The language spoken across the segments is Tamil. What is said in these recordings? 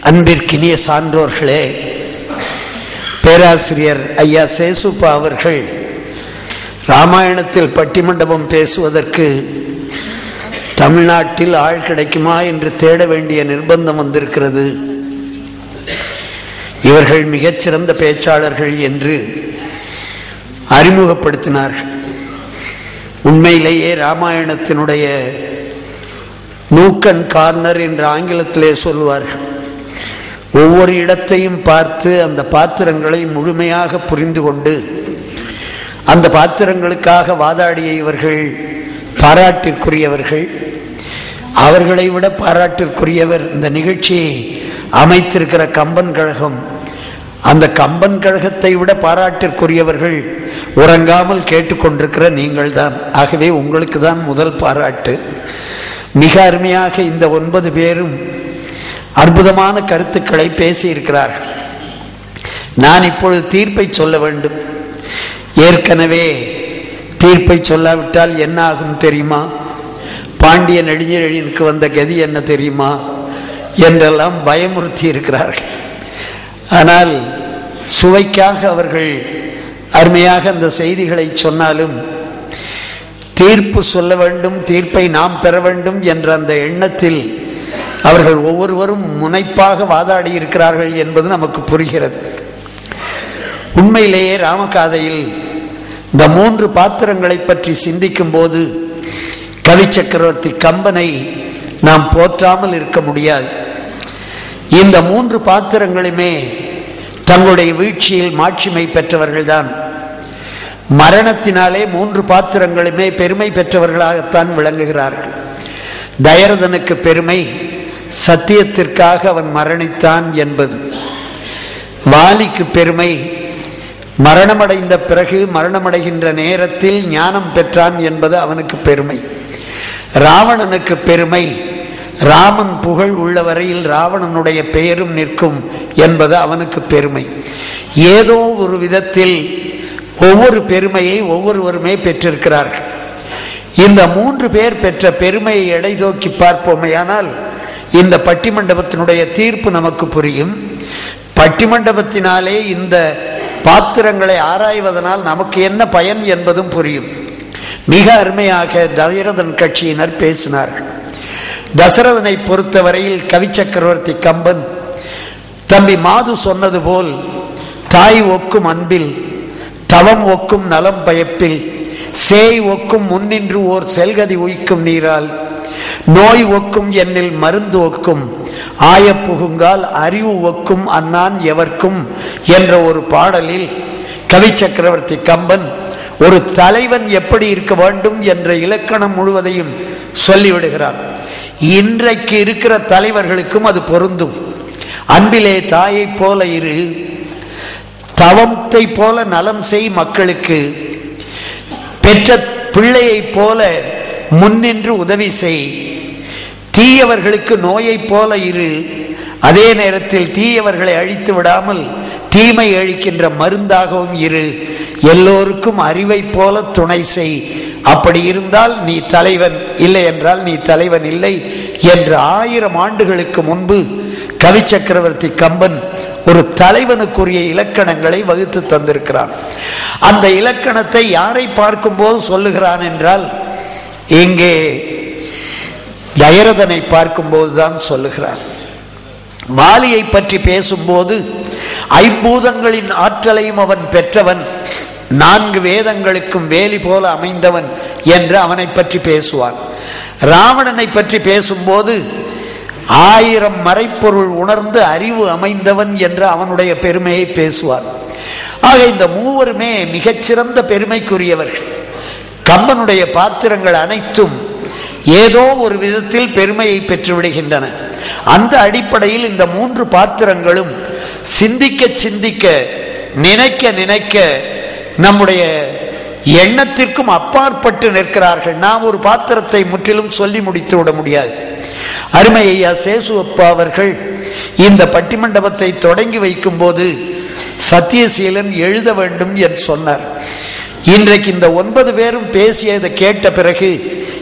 அன்பிற்கினிய சான்றோர்களே பேராசிரியர் ஐயா சேசுப்பா அவர்கள் ராமாயணத்தில் பட்டிமண்டபம் பேசுவதற்கு தமிழ்நாட்டில் ஆள் கிடைக்குமா என்று தேட வேண்டிய நிர்பந்தம் வந்திருக்கிறது இவர்கள் மிகச்சிறந்த பேச்சாளர்கள் என்று அறிமுகப்படுத்தினார்கள் உண்மையிலேயே ராமாயணத்தினுடைய நூக்கன் கார்னர் என்று ஆங்கிலத்திலே சொல்வார்கள் ஒவ்வொரு இடத்தையும் பார்த்து அந்த பாத்திரங்களை முழுமையாக புரிந்து கொண்டு அந்த பாத்திரங்களுக்காக வாதாடிய இவர்கள் பாராட்டிற்குரியவர்கள் அவர்களை விட பாராட்டிற்குரியவர் இந்த நிகழ்ச்சியை அமைத்திருக்கிற கம்பன் கழகம் அந்த கம்பன் கழகத்தை விட பாராட்டிற்குரியவர்கள் உறங்காமல் கேட்டுக்கொண்டிருக்கிற நீங்கள் தான் ஆகவே உங்களுக்கு தான் முதல் பாராட்டு மிக அருமையாக இந்த ஒன்பது பேரும் அற்புதமான கருத்துக்களை பேசியிருக்கிறார்கள் நான் இப்பொழுது தீர்ப்பை சொல்ல வேண்டும் ஏற்கனவே தீர்ப்பை சொல்லாவிட்டால் என்ன ஆகும் தெரியுமா பாண்டிய நெடுஞ்செழியனுக்கு வந்த கதி என்ன தெரியுமா என்றெல்லாம் பயமுறுத்தி இருக்கிறார்கள் ஆனால் சுவைக்காக அவர்கள் அருமையாக அந்த செய்திகளை சொன்னாலும் தீர்ப்பு சொல்ல வேண்டும் தீர்ப்பை நாம் பெற வேண்டும் என்ற அந்த எண்ணத்தில் அவர்கள் ஒவ்வொருவரும் முனைப்பாக வாதாடி இருக்கிறார்கள் என்பது நமக்கு புரிகிறது உண்மையிலேயே ராமகாதையில் இந்த மூன்று பாத்திரங்களை பற்றி சிந்திக்கும் போது கவி சக்கரவர்த்தி கம்பனை நாம் போற்றாமல் இருக்க முடியாது இந்த மூன்று பாத்திரங்களுமே தங்களுடைய வீழ்ச்சியில் மாட்சிமை பெற்றவர்கள்தான் மரணத்தினாலே மூன்று பாத்திரங்களுமே பெருமை பெற்றவர்களாகத்தான் விளங்குகிறார்கள் தயரதனுக்கு பெருமை சத்தியத்திற்காக அவன் மரணித்தான் என்பது வாலிக்கு பெருமை மரணமடைந்த பிறகு மரணமடைகின்ற நேரத்தில் ஞானம் பெற்றான் என்பது அவனுக்கு பெருமை ராவணனுக்கு பெருமை ராமன் புகழ் உள்ள வரையில் ராவணனுடைய பெயரும் நிற்கும் என்பது அவனுக்கு பெருமை ஏதோ ஒரு விதத்தில் ஒவ்வொரு பெருமையை ஒவ்வொருவருமே பெற்றிருக்கிறார்கள் இந்த மூன்று பேர் பெற்ற பெருமையை எடை தோக்கி பார்ப்போமையானால் இந்த பட்டிமண்டபத்தினுடைய தீர்ப்பு நமக்கு புரியும் பட்டிமண்டபத்தினாலே இந்த பாத்திரங்களை ஆராய்வதனால் நமக்கு என்ன பயன் என்பதும் புரியும் மிக அருமையாக தசரதன் கட்சியினர் பேசினார்கள் தசரதனை பொறுத்தவரையில் கவி சக்கரவர்த்தி கம்பன் தம்பி மாது சொன்னது போல் தாய் ஒக்கும் அன்பில் தவம் ஒக்கும் நலம் பயப்பில் சேய் ஒக்கும் முன்னின்று ஓர் செல்கதி உய்க்கும் நீரால் நோய் ஒக்கும் என்னில் மருந்து ஒக்கும் ஆய புகுங்கால் அறிவு ஒக்கும் அன்னான் எவர்க்கும் என்ற ஒரு பாடலில் கவி சக்கரவர்த்தி கம்பன் ஒரு தலைவன் எப்படி இருக்க வேண்டும் என்ற இலக்கணம் முழுவதையும் சொல்லிவிடுகிறான் இன்றைக்கு இருக்கிற தலைவர்களுக்கும் அது பொருந்தும் அன்பிலே தாயைப் போல இரு தவத்தை போல நலம் செய் மக்களுக்கு பெற்ற பிள்ளையைப் போல முன்னின்று உதவி செய் தீயவர்களுக்கு நோயைப் போல இரு அதே நேரத்தில் தீயவர்களை அழித்து விடாமல் தீமை அழிக்கின்ற மருந்தாகவும் இரு எல்லோருக்கும் அறிவை போல துணை செய் அப்படி இருந்தால் நீ தலைவன் இல்லை என்றால் நீ தலைவன் இல்லை என்று ஆயிரம் ஆண்டுகளுக்கு முன்பு கவி சக்கரவர்த்தி கம்பன் ஒரு தலைவனுக்குரிய இலக்கணங்களை வகுத்து தந்திருக்கிறான் அந்த இலக்கணத்தை யாரை பார்க்கும்போது சொல்லுகிறான் என்றால் இங்கே ஜயரதனை பார்க்கும்போதுதான் சொல்லுகிறான் வாலியை பற்றி பேசும்போது ஐம்பூதங்களின் ஆற்றலையும் அவன் பெற்றவன் நான்கு வேதங்களுக்கும் வேலி போல அமைந்தவன் என்று அவனை பற்றி பேசுவான் ராவணனை பற்றி பேசும்போது ஆயிரம் மறைப்பொருள் உணர்ந்து அறிவு அமைந்தவன் என்று அவனுடைய பெருமையை பேசுவான் ஆக இந்த மூவருமே மிகச்சிறந்த பெருமைக்குரியவர்கள் கம்பனுடைய பாத்திரங்கள் அனைத்தும் ஏதோ ஒரு விதத்தில் பெருமையை பெற்றுவிடுகின்றன அந்த அடிப்படையில் இந்த மூன்று பாத்திரங்களும் சிந்திக்க சிந்திக்க நினைக்க நினைக்க நம்முடைய எண்ணத்திற்கும் அப்பாற்பட்டு நிற்கிறார்கள் நாம் ஒரு பாத்திரத்தை முற்றிலும் சொல்லி முடித்து விட முடியாது அருமை ஐயா சேசுவப்பா அவர்கள் இந்த பட்டிமண்டபத்தை தொடங்கி வைக்கும் போது சத்தியசீலன் எழுத வேண்டும் என்று சொன்னார் இன்றைக்கு இந்த ஒன்பது பேரும் பேசியதை கேட்ட பிறகு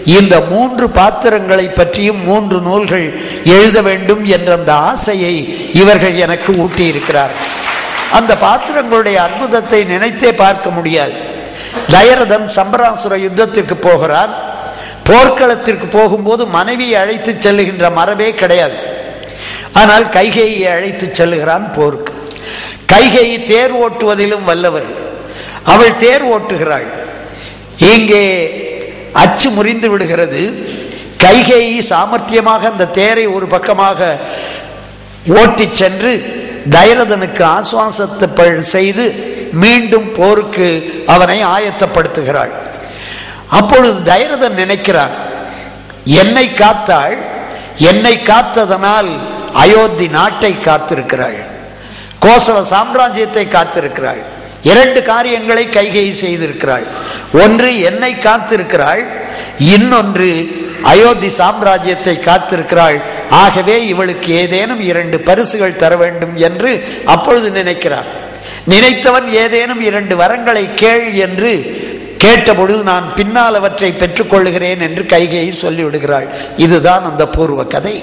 இந்த மூன்று பாத்திரங்களை பற்றியும் மூன்று நூல்கள் எழுத வேண்டும் என்ற அந்த ஆசையை இவர்கள் எனக்கு ஊட்டியிருக்கிறார் அந்த பாத்திரங்களுடைய அற்புதத்தை நினைத்தே பார்க்க முடியாது தயரதன் சம்பராசுர யுத்தத்திற்கு போகிறான் போர்க்களத்திற்கு போகும்போது மனைவியை அழைத்து செல்லுகின்ற மரபே கிடையாது ஆனால் கைகையை அழைத்து செல்லுகிறான் போருக்கு கைகையை தேர் ஓட்டுவதிலும் வல்லவர் அவள் தேர் ஓட்டுகிறாள் இங்கே அச்சு முறிந்து விடுகிறது கைகேயி சாமர்த்தியமாக அந்த தேரை ஒரு பக்கமாக ஓட்டிச் சென்று தைரதனுக்கு ஆசுவாசத்தை செய்து மீண்டும் போருக்கு அவனை ஆயத்தப்படுத்துகிறாள் அப்பொழுது தைரதன் நினைக்கிறான் என்னை காத்தாள் என்னை காத்ததனால் அயோத்தி நாட்டை காத்திருக்கிறாள் கோசல சாம்ராஜ்யத்தை காத்திருக்கிறாள் இரண்டு காரியங்களை கைகை செய்திருக்கிறாள் ஒன்று என்னை காத்திருக்கிறாள் இன்னொன்று அயோத்தி சாம்ராஜ்யத்தை காத்திருக்கிறாள் ஆகவே இவளுக்கு ஏதேனும் இரண்டு பரிசுகள் தர வேண்டும் என்று அப்பொழுது நினைக்கிறான் நினைத்தவன் ஏதேனும் இரண்டு வரங்களை கேள் என்று கேட்டபொழுது நான் பின்னால் அவற்றை பெற்றுக்கொள்கிறேன் என்று கைகையை சொல்லிவிடுகிறாள் இதுதான் அந்த பூர்வ கதை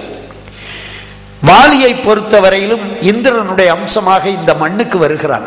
வாலியை பொறுத்தவரையிலும் இந்திரனுடைய அம்சமாக இந்த மண்ணுக்கு வருகிறான்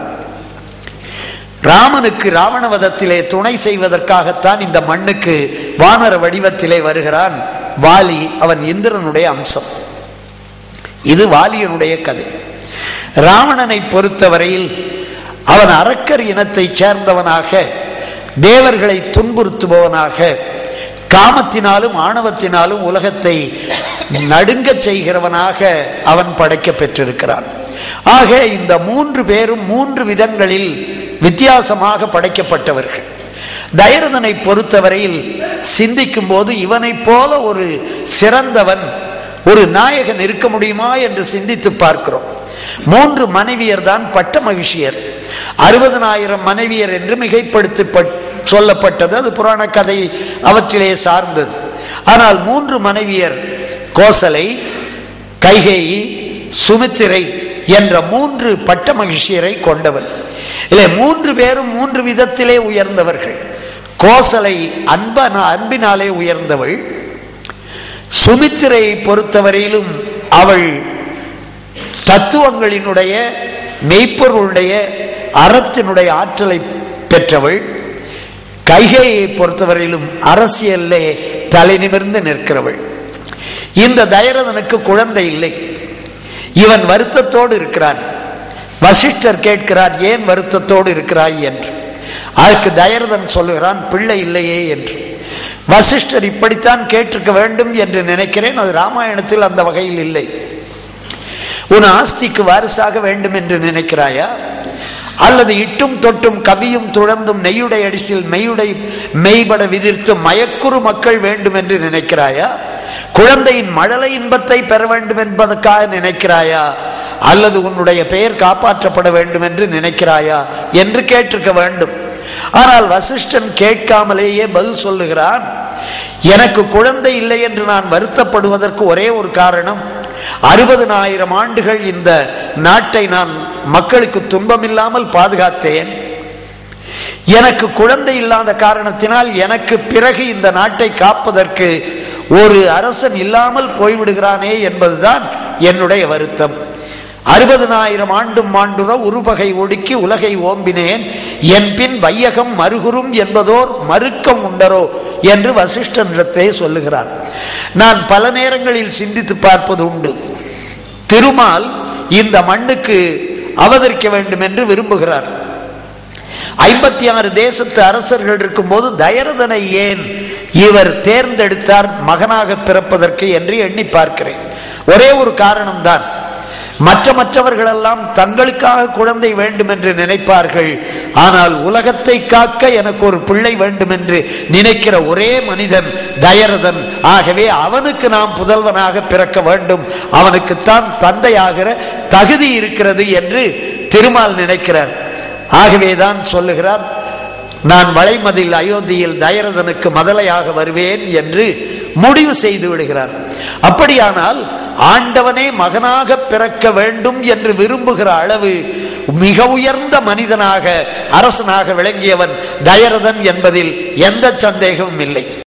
ராமனுக்கு ராவணவதத்திலே துணை செய்வதற்காகத்தான் இந்த மண்ணுக்கு வானர வடிவத்திலே வருகிறான் வாலி அவன் இந்திரனுடைய அம்சம் இது வாலியனுடைய கதை ராவணனை பொறுத்தவரையில் அவன் அரக்கர் இனத்தைச் சேர்ந்தவனாக தேவர்களை துன்புறுத்துபவனாக காமத்தினாலும் ஆணவத்தினாலும் உலகத்தை நடுங்கச் செய்கிறவனாக அவன் படைக்க பெற்றிருக்கிறான் ஆக இந்த மூன்று பேரும் மூன்று விதங்களில் வித்தியாசமாக படைக்கப்பட்டவர்கள் தைரதனை பொறுத்தவரையில் சிந்திக்கும் போது இவனைப் போல ஒரு சிறந்தவன் ஒரு நாயகன் இருக்க முடியுமா என்று சிந்தித்து பார்க்கிறோம் மூன்று மனைவியர் தான் பட்ட மகிழ்ச்சியர் அறுபதனாயிரம் மனைவியர் என்று மிகைப்படுத்தி சொல்லப்பட்டது அது புராண கதை அவற்றிலே சார்ந்தது ஆனால் மூன்று மனைவியர் கோசலை கைகேயி சுமித்திரை என்ற மூன்று பட்ட மகிழ்ச்சியரை கொண்டவர் இல்லை மூன்று பேரும் மூன்று விதத்திலே உயர்ந்தவர்கள் கோசலை அன்பன அன்பினாலே உயர்ந்தவள் சுமித்திரையை பொறுத்தவரையிலும் அவள் தத்துவங்களினுடைய மெய்ப்பொருளுடைய அறத்தினுடைய ஆற்றலை பெற்றவள் கைகையை பொறுத்தவரையிலும் அரசியல்லே தலை நிமிர்ந்து நிற்கிறவள் இந்த தயரதனுக்கு குழந்தை இல்லை இவன் வருத்தத்தோடு இருக்கிறான் வசிஷ்டர் கேட்கிறார் ஏன் வருத்தத்தோடு இருக்கிறாய் என்று அதற்கு தயரதன் சொல்லுகிறான் பிள்ளை இல்லையே என்று வசிஷ்டர் இப்படித்தான் கேட்டிருக்க வேண்டும் என்று நினைக்கிறேன் அது ராமாயணத்தில் அந்த வகையில் இல்லை உன் ஆஸ்திக்கு வாரிசாக வேண்டும் என்று நினைக்கிறாயா அல்லது இட்டும் தொட்டும் கவியும் துழந்தும் நெய்யுடை அடிசில் மெய்யுடை மெய்பட விதிர்த்து மயக்குறு மக்கள் வேண்டும் என்று நினைக்கிறாயா குழந்தையின் மழலை இன்பத்தை பெற வேண்டும் என்பதற்காக நினைக்கிறாயா அல்லது உன்னுடைய பெயர் காப்பாற்றப்பட வேண்டும் என்று நினைக்கிறாயா என்று கேட்டிருக்க வேண்டும் ஆனால் வசிஷ்டன் கேட்காமலேயே பதில் சொல்லுகிறான் எனக்கு குழந்தை இல்லை என்று நான் வருத்தப்படுவதற்கு ஒரே ஒரு காரணம் அறுபதனாயிரம் ஆண்டுகள் இந்த நாட்டை நான் மக்களுக்கு துன்பமில்லாமல் பாதுகாத்தேன் எனக்கு குழந்தை இல்லாத காரணத்தினால் எனக்கு பிறகு இந்த நாட்டை காப்பதற்கு ஒரு அரசன் இல்லாமல் போய்விடுகிறானே என்பதுதான் என்னுடைய வருத்தம் அறுபதனாயிரம் ஆண்டும் மாண்டுற உருபகை ஒடுக்கி உலகை ஓம்பினேன் என் பின் வையகம் மறுகுறும் என்பதோர் மறுக்கம் உண்டரோ என்று வசிஷ்டனிடத்தே சொல்லுகிறார் நான் பல நேரங்களில் சிந்தித்து பார்ப்பது உண்டு திருமால் இந்த மண்ணுக்கு அவதரிக்க வேண்டும் என்று விரும்புகிறார் ஐம்பத்தி ஆறு தேசத்து அரசர்கள் இருக்கும்போது தயரதனை ஏன் இவர் தேர்ந்தெடுத்தார் மகனாக பிறப்பதற்கு என்று எண்ணி பார்க்கிறேன் ஒரே ஒரு காரணம்தான் மற்ற மற்றவர்களெல்லாம் தங்களுக்காக குழந்தை வேண்டும் என்று நினைப்பார்கள் ஆனால் உலகத்தை காக்க எனக்கு ஒரு பிள்ளை வேண்டும் என்று நினைக்கிற ஒரே மனிதன் தயரதன் ஆகவே அவனுக்கு நாம் புதல்வனாக பிறக்க வேண்டும் அவனுக்குத்தான் தந்தையாகிற தகுதி இருக்கிறது என்று திருமால் நினைக்கிறார் ஆகவேதான் சொல்லுகிறார் நான் வளைமதில் அயோத்தியில் தயரதனுக்கு மதலையாக வருவேன் என்று முடிவு செய்து விடுகிறார் அப்படியானால் ஆண்டவனே மகனாக பிறக்க வேண்டும் என்று விரும்புகிற அளவு மிக உயர்ந்த மனிதனாக அரசனாக விளங்கியவன் தயரதன் என்பதில் எந்த சந்தேகமும் இல்லை